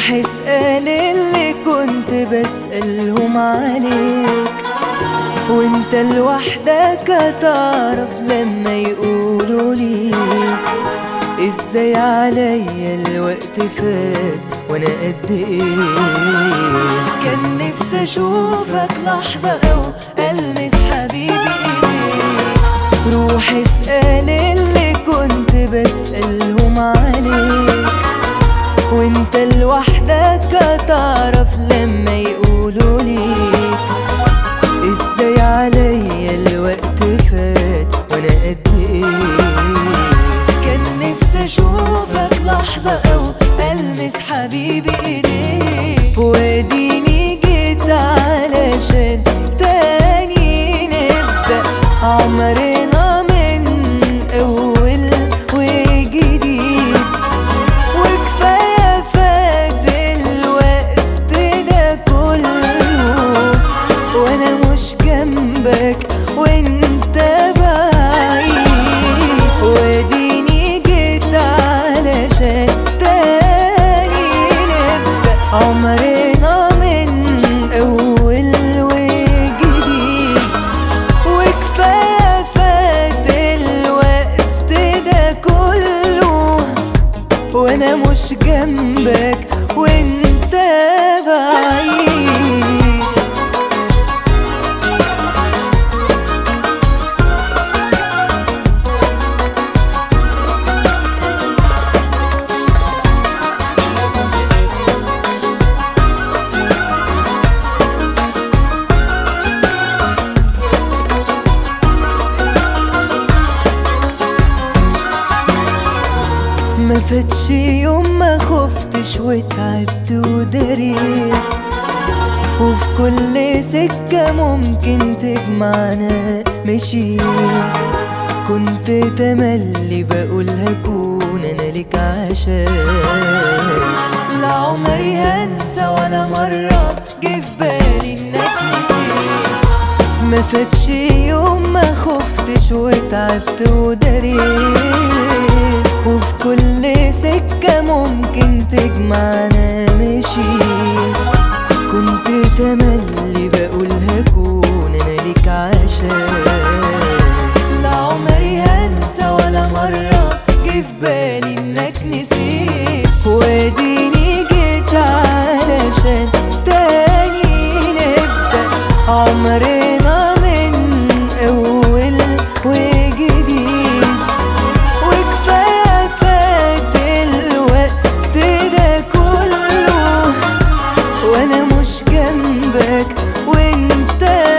روح اسأل اللي كنت بسألهم عليك وانت لوحدك هتعرف لما يقولوا ليك ازاي عليا الوقت فات وانا قد ايه كان نفسي اشوفك لحظة او المس حبيبي ايديك روح اسأل اللي كنت بسألهم عليك وانت لوحدك هتعرف لما يقولوا ليك ازاي عليا الوقت فات وانا قد ايه كان نفسي اشوفك لحظة او المس حبيبي ايديك واديني جيت علشان تاني نبدأ عمرنا من اول وجديد وكفاية فات الوقت ده كله وانا مش جنبك وانت بعيد واديني جيت علشان تاني نبدأ عمرنا من اول وجديد وكفاية فات الوقت ده كله وانا مش جنبك وانت بعيد ما فاتش يوم ما خفتش وتعبت ودريت وفي كل سكة ممكن تجمعنا مشيت كنت تملي بقول هكون انا لك عشان لا عمري هنسى ولا مرة جه في بالي انك نسيت ما فاتش يوم ما خفتش وتعبت ودريت وفي كل سكة ممكن تجمعنا مشيت كنت تملي بقول هكون انا ليك عشان لا عمري هنسى ولا مرة جه في بالي انك نسيت واديني جيت علشان تاني نبدأ عمرنا من اول وجديد وكفاية فات الوقت ده كله وانا مش جنبك وانت